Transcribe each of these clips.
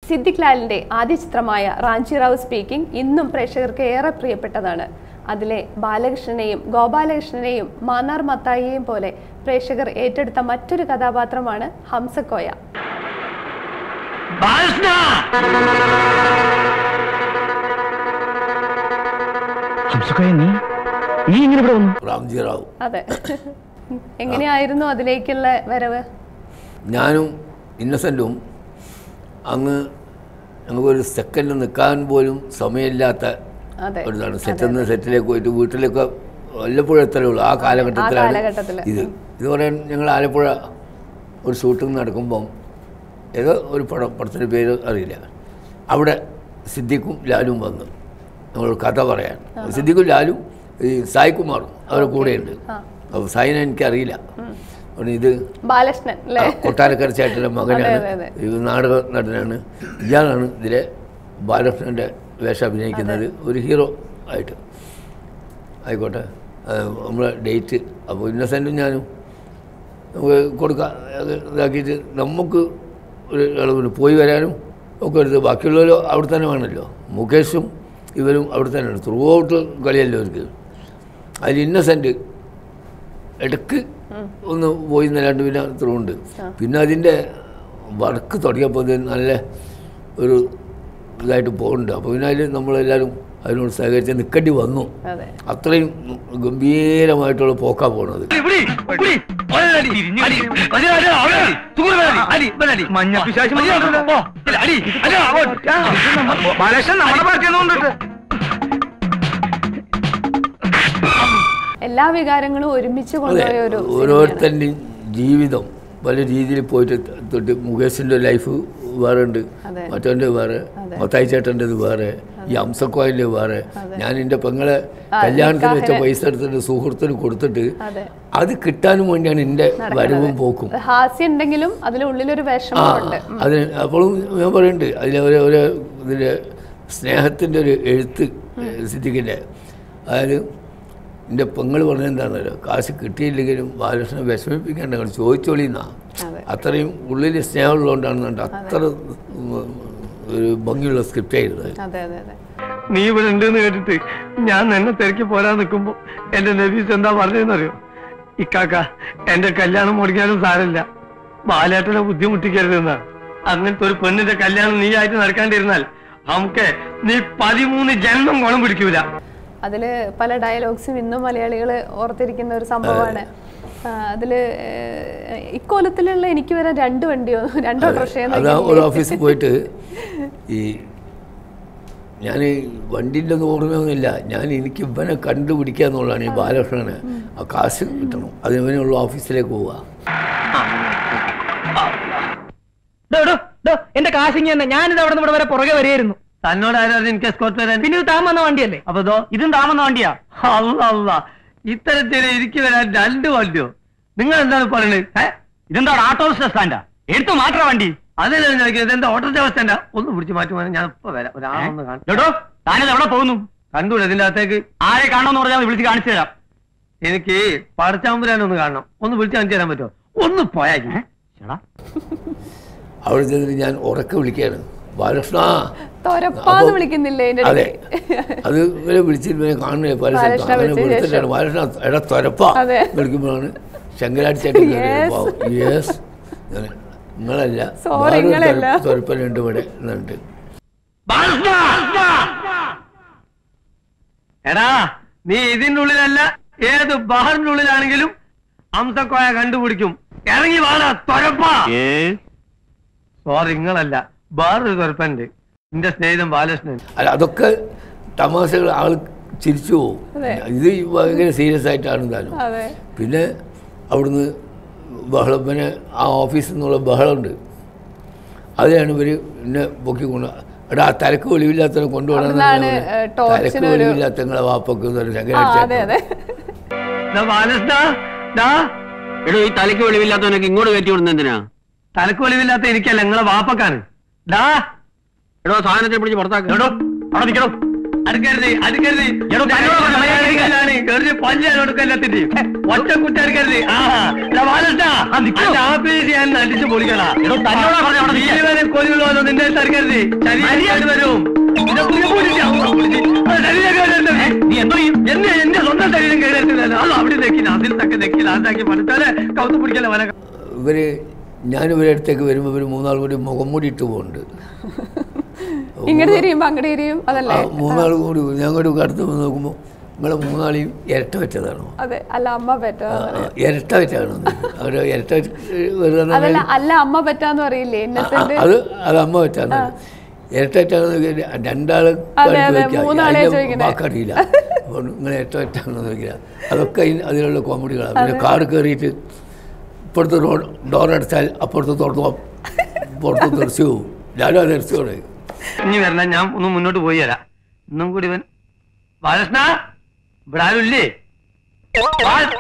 സിദ്ദിഖ് ലാലിന്റെ ആദ്യ ചിത്രമായ റാഞ്ചി റാവു സ്പീക്കിംഗ് ഇന്നും പ്രേക്ഷകർക്ക് ഏറെ പ്രിയപ്പെട്ടതാണ് അതിലെ ബാലകൃഷ്ണനെയും ഗോപാലകൃഷ്ണനെയും മാന്നാർ മത്തായിയെയും പോലെ പ്രേക്ഷകർ ഏറ്റെടുത്ത മറ്റൊരു കഥാപാത്രമാണ് ഹംസക്കോയ ബാലകൃഷ്ണ ഹംസക്കോയ നീ നീ ഇങ്ങനെ ഇവിടെ വന്നു റാംജി റാവു അതെ എങ്ങനെയായിരുന്നു അതിലേക്കുള്ള വരവ് ഞാനും ഇന്നസെൻറ്റും അന്ന് ഞങ്ങൾക്കൊരു സെക്കൻഡ് നിൽക്കാൻ പോലും സമയമില്ലാത്ത അതെ ഒരിതാണ് സെറ്റിൽ നിന്ന് സെറ്റിലേക്ക് പോയിട്ട് വീട്ടിലേക്ക് വല്ലപ്പോഴും എത്തലേ ഉള്ളൂ ആ കാലഘട്ടത്തിലാണ് കാലഘട്ടത്തില്. ഇത് ഇത് പറയാൻ ഞങ്ങൾ ആലപ്പുഴ ഒരു ഷൂട്ടിംഗ് നടക്കുമ്പം ഏതോ ഒരു പടം പടത്തിൻ്റെ പേര് അറിയില്ല അവിടെ സിദ്ദിഖും ലാലും വന്നു നമ്മളൊരു കഥ പറയാൻ സിദ്ദിഖും ലാലും ഈ സായി കുമാറും അവരുടെ കൂടെയുണ്ട് അപ്പോൾ സായിനെ എനിക്കറിയില്ല അപ്പോൾ ഇത് ബാലകൃഷ്ണൻ അല്ലേ ആ, കൊട്ടാരക്കര ചേട്ടൻ്റെ മകനാണ് അതെ, അതെ. ഇത് നാടക നടനാണ് ഇയാളാണ് ഇതിലെ ബാലകൃഷ്ണൻ്റെ വേഷം അഭിനയിക്കുന്നത് ഒരു ഹീറോ ആയിട്ട് ആയിക്കോട്ടെ നമ്മളെ ഡേറ്റ് അപ്പോൾ ഇന്നസെൻറ്റും ഞാനും നമുക്ക് കൊടുക്കാം അത് ഇതാക്കിയിട്ട് നമുക്ക് ഒരു ഇളവിന് പോയി വരാനും ഒക്കെ എടുത്ത് ബാക്കിയുള്ളവർ അവിടെ തന്നെ വേണമല്ലോ മുകേഷും ഇവരും അവിടെ തന്നെയാണ് ത്രൂ ഔട്ട് കളിയല്ലോ അവർക്ക് അതിൽ ഇന്നസെൻറ്റ് ഇടയ്ക്ക് ഒന്ന് പോയി എന്നല്ലാണ്ട് പിന്നെ ത്രൂ ഉണ്ട് പിന്നെ അതിൻ്റെ വർക്ക് തുടങ്ങിയപ്പോൾ ഇത് നല്ല ഒരു ഇതായിട്ട് പോകുന്നുണ്ട് അപ്പോൾ പിന്നെ അതിൽ നമ്മളെല്ലാവരും അതിനോട് സഹകരിച്ച് നിൽക്കേണ്ടി വന്നു അതെ അത്രയും ഗംഭീരമായിട്ടുള്ള പോക്കാ പോണത് ബാലകൃഷ്ണൻ നമ്മുടെ പാർട്ടിയൊന്നും എല്ലാ വികാരങ്ങളും ഒരുമിച്ച് അതെ കൊണ്ടുപോയ ഒരു സിനിമയാണ്. ഓരോരുത്തരുടെയും ജീവിതം പല രീതിയിൽ പോയിട്ട് തൊട്ട് മുകേഷിൻ്റെ ലൈഫ് വേറെ ഉണ്ട് അതെ. മറ്റവൻ്റെ വേറെ മത്തായി ചേട്ടൻ്റെത് വേറെ ഈ അംസക്കോയിൻ്റെ വേറെ ഞാൻ എൻ്റെ പെങ്ങളെ കല്യാണത്തിന് വെച്ച പൈസ എടുത്തിട്ട് സുഹൃത്തിന് കൊടുത്തിട്ട് അതെ അത് കിട്ടാനും വേണ്ടിയാണ് എൻ്റെ വരവും പോക്കും ഹാസ്യം ഉണ്ടെങ്കിലും അതിലുള്ളിലൊരു ആ വിഷമമുണ്ട് അതിന് അപ്പോഴും ഞാൻ പറയുന്നുണ്ട് അതിലെ ഒരു ഒരു ഇതിൻ്റെ സ്നേഹത്തിൻ്റെ ഒരു എഴുത്ത് സിദ്ദിഖിൻ്റെ അതായത് എൻ്റെ പെങ്ങൾ പറഞ്ഞത് എന്താണെന്നല്ലോ കാശ് കിട്ടിയില്ലെങ്കിലും ബാലകൃഷ്ണനെ വിഷമിപ്പിക്കേണ്ട നിങ്ങൾ ചോദിച്ചോളിന്നാ അതെ. അത്രയും ഉള്ളിൽ സ്നേഹമുള്ളതുകൊണ്ടാണെന്നുണ്ട് അത്ര ഉം, ഒരു ഭംഗിയുള്ള സ്ക്രിപ്റ്റായിരുന്നു അത്. അതെ അതെ അതെ നീ ഇവിടെ ഉണ്ടെന്ന് കേട്ടിട്ട് ഞാൻ നിന്നെ തിരക്കി പോരാൻ നിൽക്കുമ്പോ എന്റെ നബീസ് എന്താ പറഞ്ഞതെന്നറിയോ ഇക്കാക്ക എന്റെ കല്യാണം മുടങ്ങിയാലും സാരമില്ല ബാലേട്ടനെ ബുദ്ധിമുട്ടിക്കരുതെന്നാണ് അങ്ങനത്തെ ഒരു പെണ്ണിന്റെ കല്യാണം നീ ആയിട്ട് നടക്കാണ്ടിരുന്നാൽ നമുക്ക് നീ പതിമൂന്ന് ജന്മം ഗുണം പിടിക്കൂല അതില് പല ഡയലോഗ്സും ഇന്നും മലയാളികൾ ഓർത്തിരിക്കുന്ന ഒരു സംഭവമാണ് ആ, അതില് ഏഹ്, ഇക്കൊല്ലത്തിലുള്ള എനിക്ക് വരാൻ രണ്ട് വണ്ടിയോ രണ്ട് അതാ ഓട്ടോറിക്ഷ ഒരു ഓഫീസിൽ പോയിട്ട് ഈ ഞാൻ വണ്ടിൻ്റെ ഒന്നും ഓർമ്മയൊന്നുമില്ല ഞാൻ എനിക്ക് ഇവനെ കണ്ടുപിടിക്കുക എന്നുള്ളതാണ് ഈ ബാലകൃഷ്ണന് ആ കാശ് കിട്ടണം അതിനുവേണ്ടിയുള്ള ഓഫീസിലേക്ക് പോവുക എന്റെ കാശിങ് തന്നെ ഞാനിത് അവിടെ ഇവിടെ വരെ പുറകെ വരെയായിരുന്നു തന്നോട് ആരായിരുന്നു എനിക്ക് എസ്കോർട്ട് വരാൻ പിന്നെ ഇത് താൻ വന്ന വണ്ടിയല്ലേ അപ്പൊ ഇതോ ഇതും താൻ വന്ന വണ്ടിയാ അല്ല അല്ല ഇത്തരത്തിൽ എനിക്ക് വരാൻ രണ്ട് വണ്ടിയോ നിങ്ങൾ എന്താണ് പറയുന്നത് ഏ? ഇതെന്താ ആട്ടോ സ്റ്റാൻഡാ എടുത്തു മാറ്റാ വണ്ടി അതല്ലേ ഞാൻ ചോദിക്കുന്നത് എന്താ ഓട്ടോറിച്ച അവസ്ഥ എന്താ ഒന്ന് പിടിച്ച് മാറ്റുവാൻ ഞാൻ ഇപ്പൊ വരാം ഒരാളൊന്ന് കാണാം കേട്ടോ താനിത് എവിടെ പോകുന്നു കണ്ടൂടെ ഇതിന്റെ അകത്തേക്ക് ആരെ കാണണമെന്ന് പറഞ്ഞാൽ വിളിച്ച് കാണിച്ചു തരാം എനിക്ക് പടച്ചാമ്പുരാനെ ഒന്ന് കാണണം ഒന്ന് വിളിച്ച് കാണിച്ചു തരാൻ പറ്റുമോ ഒന്ന് പോയാ ചേടാ അവിടെ ചെന്നിട്ട് ഞാൻ ഉറക്കെ വിളിക്കുകയാണ് ബാലകൃഷ്ണ തൊരപ്പാന്ന് അപ്പൊ- വിളിക്കുന്നില്ലേ എന്റെ അതെ ഇടയ്ക്ക്? അത് ഇവരെ വിളിച്ചിട്ട് ഇവരെ കാണുന്നില്ല പല സ്ഥലത്തും ബാലകൃഷ്ണ അങ്ങനെ വിളിച്ച വിളിച്ചിട്ടാണ് ബാലകൃഷ്ണ എടാ തൊരപ്പ അതെ. വിളിക്കുമ്പോഴാണ് ശങ്കരാടി ചേട്ടൻ Yes. യെസ് നിങ്ങളല്ല Sorry, വേറൊരു നിങ്ങളല്ല. തൊരപ്പ- തൊരപ്പനുണ്ട് ഇവിടെ എന്നിട്ട് എടാ നീ ഇതിന്റെ ഉള്ളിലല്ല ഏത് ബഹറിന്റെ ഉള്ളിലാണെങ്കിലും അംസക്കോയ കണ്ടുപിടിക്കും ഇറങ്ങി വാടാ തൊരപ്പാ സോറി നിങ്ങളല്ല വേറൊരു തൊരപ്പനുണ്ട് നിന്റെ സ്നേഹിതൻ ബാലകൃഷ്ണൻ അല്ല അതൊക്കെ തമാശകൾ ആൾ ചിരിച്ചു പോകും അതെ. ഇത് ഭയങ്കര സീരിയസ് ആയിട്ടാണ് താനും അതെ പിന്നെ അവിടുന്ന് ബഹളം പിന്നെ ആ ഓഫീസിൽ നിന്നുള്ള ബഹളമുണ്ട് അതിലാണ് ഇവർ എന്നെ പൊക്കിക്കൊണ്ട് എടാ ആ തലക്ക് വെളിവില്ലാത്തവരെ കൊണ്ടുപോകണം അവിടുന്നാണ്, ഏഹ്, ടോർച്ചിന് തലക്ക് ഒരു- വെളിവില്ലാത്ത നിങ്ങളെ വാപ്പൊക്കെ എന്ന് പറഞ്ഞ് ആ ശങ്കരാടി അതെ അതെ ദാ ബാലകൃഷ്ണ ദാ എടോ ഈ തലയ്ക്ക് വെളിവില്ലാത്തവനൊക്കെ ഇങ്ങോട്ട് കയറ്റി വിടുന്ന എന്തിനാ തലക്ക് വെളിവില്ലാത്ത എനിക്കല്ല നിങ്ങളെ വാപ്പക്കാണ് ഡാ എടോ സാധനത്തെ പിടിച്ച് പുറത്താക്കുക എടോ അവിടെ നിൽക്കണോ അടുക്കരുത് അടുക്കരുത് എടോ, തന്നോട് പറഞ്ഞ മര്യാദ കല്ലാണ് കയറി പല്ലാണ് എടുക്കല്ലാത്തിട്ട് ഒറ്റ കുട്ടി അടുക്കരുത് ആ എടാ, ബാലകൃഷ്ണ, ആ, നിൽക്കൂ. അന്റെ ആപ്പീസ് ഞാൻ അടിച്ചു പൊളിക്കണ എടോ, തന്നോടാ പറഞ്ഞ അവിടെ നിൽക്കാൻ. ജീവനെ കൊല്ലുള്ളൂ നിന്റെ തടുക്കരുത് ശരീരം വരും നിന്റെ കുഞ്ഞു പൊളിച്ച് അങ്ങ് പൊളിച്ച്. അത് ശരീരം കേടരുത്. നീ എന്തോ ചെയ്യും എന്നെ എന്റെ സ്വന്തം ശരീരം കേടരുത്തില്ലല്ലോ അത് അവിടെ നെക്കില്ല അതിൽ തക്കെ നെക്കില്ല അതാക്കി പഠിച്ചാലേ കൗത്ത് പിടിക്കല വന ഇവർ ഞാൻ ഇവരുടെ അടുത്തേക്ക് വരുമ്പോൾ ഇവർ മൂന്നാൾ കൂടി മുഖം മൂടി ഇട്ട് പോകുന്നുണ്ട് ഇങ്ങോട്ട് തിരിയുമ്പോ അങ്ങോട്ട് തിരിയും ആ അതല്ലേ മൂന്നാൾ കൂടി ഞങ്ങളുടെ അടുത്ത് വന്ന് നോക്കുമ്പോൾ നിങ്ങളെ മൂന്നാളെയും ഇരട്ട വെച്ചതാണോ അതെ അല്ല അമ്മ പറ്റോ ആ, ആ, ഇരട്ട വെച്ചാണോ അവർ ഇരട്ട വെച്ച് വെറുതെ എന്ന് അതല്ല പറഞ്ഞാൽ അല്ല അമ്മ പറ്റാന്ന് പറയില്ലേ ആ, ഇന്നസെന്റ് അത് അത് അമ്മ വെച്ചാണ് ഇരട്ട വെച്ചാണെന്ന് രണ്ടാള് അതെ, അതെ, മൂന്നാളെ ചോദിക്കണേ. വാക്കറിയില്ല അപ്പോൾ നിങ്ങൾ ഇരട്ട വെച്ചാണെന്ന് ചോദിക്കില്ല അതൊക്കെ അതിന് അതിലുള്ള കോമഡികളാണ് പിന്നെ കാർ കയറിയിട്ട് ഇപ്പുറത്ത് റോഡ് ഡോർ അടച്ചാൽ അപ്പുറത്ത് തുറന്നു പുറത്ത് തെറിച്ചു പോകും ഞാനും അത് തെറിച്ചു തുടങ്ങി ഇനി വരണ ഞാൻ ഒന്ന് മുന്നോട്ട് പോയി തരാം ഇന്നും കൂടി ഇവൻ ബാലകൃഷ്ണ ഇവിടെ ആരും ഇല്ലേ ബാല-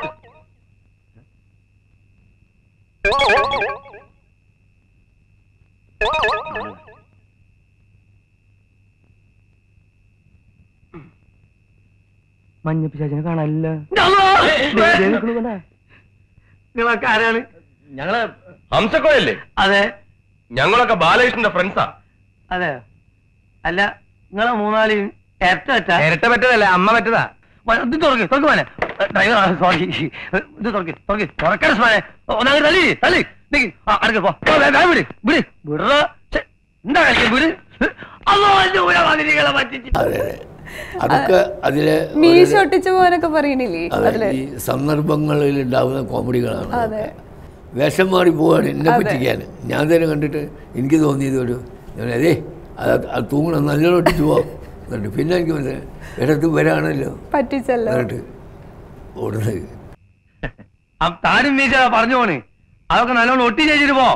മഞ്ഞപ്പിശാചിനെ കാണാനില്ല നിങ്ങളൊക്കെ ആരാണ് ഞങ്ങള് ഹംസക്കോയല്ലേ അതെ ഞങ്ങളൊക്കെ ബാലകൃഷ്ണന്റെ ഫ്രണ്ട്സാ അതെ അല്ല നിങ്ങളെ മൂന്നാളെയും ഇരട്ട വെച്ചാ ഇരട്ട പറ്റതല്ല അമ്മ പറ്റതാ വ- ഇത് തുറക്ക് തുറക്ക് മോനെ ഡ്രൈവർ സോറി ഇത് തുറക്ക് തുറക്ക് തുറക്കാൻ മോനെ ഒന്നാമത് തള്ളി തള്ളി നിക്ക്. ആ, അടുക്ക പോ പോ, വേ- വേഗം വിട് വിട് വിടറ ഛെ, എന്താ കളിക്കുക വിട് അല്ലോ എന്റെ ഊരവാതിരികളെ പറ്റിച്ച് അതെ അതെ അതൊക്കെ അതിലെ മീശ ഒട്ടിച്ചു പോകാനൊക്കെ പറയണില്ലേ അതെ അതില് ഈ സന്ദർഭങ്ങളിൽ ഉണ്ടാവുന്ന കോമഡികളാണ് അതെ. വേഷം മാറി പോവാണ് എന്നെ പറ്റിക്കാൻ ഞാൻ തന്നെ കണ്ടിട്ട് എനിക്ക് തോന്നിയത് ഒരു ഞാൻ അതേ അത് അത് തൂങ്ങണം നല്ലോണം ഒട്ടിച്ച് പോവാം എന്നിട്ട് പിന്നെ എനിക്ക് മനസ്സിലായി ഇടത്ത് വരാണല്ലോ പറ്റിച്ചല്ലോ എന്നിട്ട് ഓടുന്നത് ആ താനും മീശ പറഞ്ഞു പോണ് അതൊക്കെ നല്ലോണം ഒട്ടി ചെയ്തിട്ട് പോ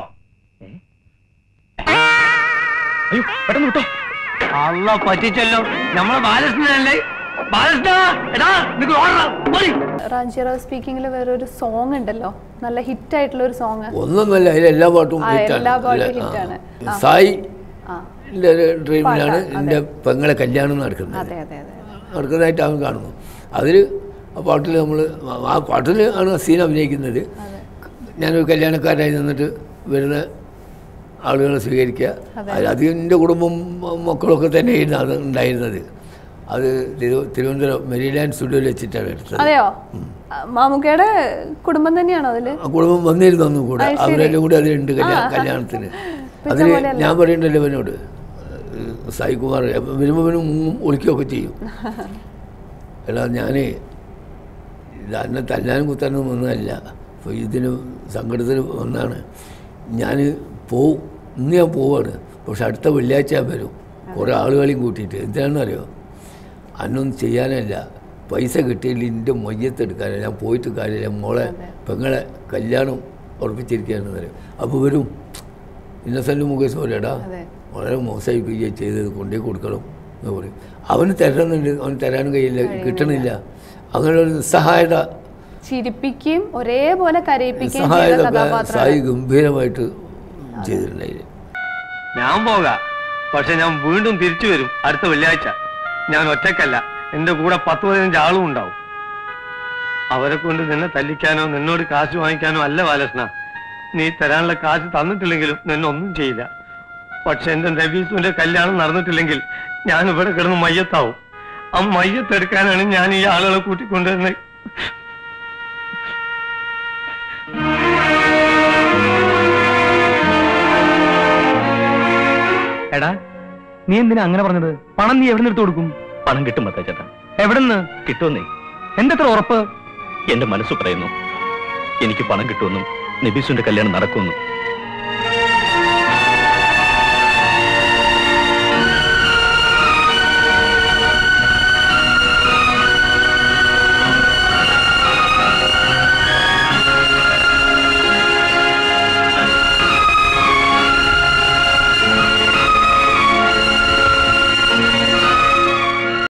അയ്യോ പെട്ടെന്ന് വിട്ടോ അല്ല പറ്റിച്ചല്ലോ നമ്മളെ ബാലകൃഷ്ണനല്ലേ ബാലകൃഷ്ണ എടാ നിനക്ക് ഓടണം പോയി റാഞ്ചിറാവ് സ്പീക്കിങ്ങിൽ വേറൊരു സോങ് ഉണ്ടല്ലോ നല്ല ഹിറ്റ് ആയിട്ടുള്ള ഒരു സോങ് ഒന്നൊന്നല്ല അതിലെ എല്ലാ പാട്ടും ആ, ഹിറ്റാണ്. എല്ലാ പാട്ടും ഇല്ല, ഹിറ്റാണ്. ആ. ആ. സായി ആ ൻ്റെ ഒരു ഡ്രീമിലാണ് പാട്ടാ, എൻ്റെ പെങ്ങളെ കല്യാണം നടക്കുന്നത് അതെ അതെ അതെ നടക്കുന്നതായിട്ട് അവൻ കാണുന്നു അതിൽ ആ പാട്ടിൽ നമ്മൾ ആ പാട്ടിൽ ആണ് സീൻ അഭിനയിക്കുന്നത് ഞാനൊരു കല്യാണക്കാരായി നിന്നിട്ട് വരുന്ന ആളുകളെ സ്വീകരിക്കുക അത് അത് എൻ്റെ കുടുംബം മ- മക്കളൊക്കെ തന്നെയായിരുന്നു അത് ഉണ്ടായിരുന്നത് അത് തിരു- തിരുവനന്തപുരം മെരിലാൻഡ് സ്റ്റുഡിയോയിൽ വെച്ചിട്ടാണ് എടുത്തത് അതെയോ ആ, മാമുക്കയുടെ കുടുംബം തന്നെയാണോ അതില് ആ കുടുംബം വന്നിരുന്നു അന്നും കൂടെ അത് ശരി. അവരെല്ലാം കൂടി അതിലുണ്ട് കല്യാ ആ. കല്യാണത്തിന് പിച്ച അതിൽ പോലെയല്ല. ഞാൻ പറയണ്ടല്ലോ ഇവനോട് സായികുമാർ വരുമ്പോൾ ഇവനും മുങ്ങും ഒളിക്കുകയൊക്കെ ചെയ്യും എടാ ഞാനേ ഇത് അന്നെ തല്ലാനും കുത്താനും വന്നതല്ല അപ്പോൾ ഇതിന് സങ്കടത്തിന് വന്നാണ് ഞാൻ പോവും ഇന്ന് ഞാൻ പോവാണ് പക്ഷെ അടുത്ത വെള്ളിയാഴ്ച ഞാൻ വരും കുറേ ആളുകളെയും കൂട്ടിയിട്ട് എന്തിനാണെന്നറിയോ അന്നൊന്നും ചെയ്യാനല്ല പൈസ കിട്ടിയില്ല എൻ്റെ മയ്യത്തെടുക്കാനല്ല ഞാൻ പോയിട്ട് കാര്യമില്ല മോളെ പെങ്ങളെ കല്യാണം ഉറപ്പിച്ചിരിക്കുകയാണെന്ന് പറയും അപ്പോൾ വരും ഇന്നസെൻ്റ് മുകേഷ് പറയടാ അതെ. വളരെ മോശമായി പോയി ചെയ്തത് കൊണ്ടേ കൊടുക്കണം എന്ന് പറയും അവന് തരുന്നുണ്ട് അവന് തരാനും കഴിയില്ല കിട്ടണില്ല അങ്ങനെ ഒരു നിസ്സഹായത ചിരിപ്പിക്കുകയും ഒരേപോലെ കരയിപ്പിക്കുകയും ചെയ്ത നിസ്സഹായത കഥാപാത്രമാണ് സായി ഗംഭീരമായിട്ട് ചെയ്തിട്ടുണ്ടായില്ല ഞാൻ പോകാം പക്ഷെ ഞാൻ വീണ്ടും തിരിച്ചു വരും അടുത്ത വെള്ളിയാഴ്ച ഞാൻ ഒറ്റക്കല്ല എന്റെ കൂടെ പത്ത് പതിനഞ്ച് ആളും ഉണ്ടാവും അവരെ കൊണ്ട് നിന്നെ തല്ലിക്കാനോ നിന്നോട് കാശ് വാങ്ങിക്കാനോ അല്ല ബാലകൃഷ്ണ നീ തരാനുള്ള കാശ് തന്നിട്ടില്ലെങ്കിലും നിന്നെ ഒന്നും ചെയ്യില്ല പക്ഷെ എന്റെ നബീസുവിന്റെ കല്യാണം നടന്നിട്ടില്ലെങ്കിൽ ഞാൻ ഇവിടെ കിടന്ന് മയ്യത്താവും ആ മയ്യത്തെടുക്കാനാണ് ഞാൻ ഈ ആളുകളെ കൂട്ടിക്കൊണ്ടുവരുന്നത് എടാ നീ എന്തിനാ അങ്ങനെ പറഞ്ഞത് പണം നീ എവിടെ എടുത്തു കൊടുക്കും പണം കിട്ടും മത്തേച്ചേട്ടാ എവിടെന്ന് കിട്ടുമെന്നേ എന്തെത്ര ഉറപ്പ് എന്റെ മനസ്സ് പറയുന്നു എനിക്ക് പണം കിട്ടുമെന്നും നബീസുന്റെ കല്യാണം നടക്കുമെന്നും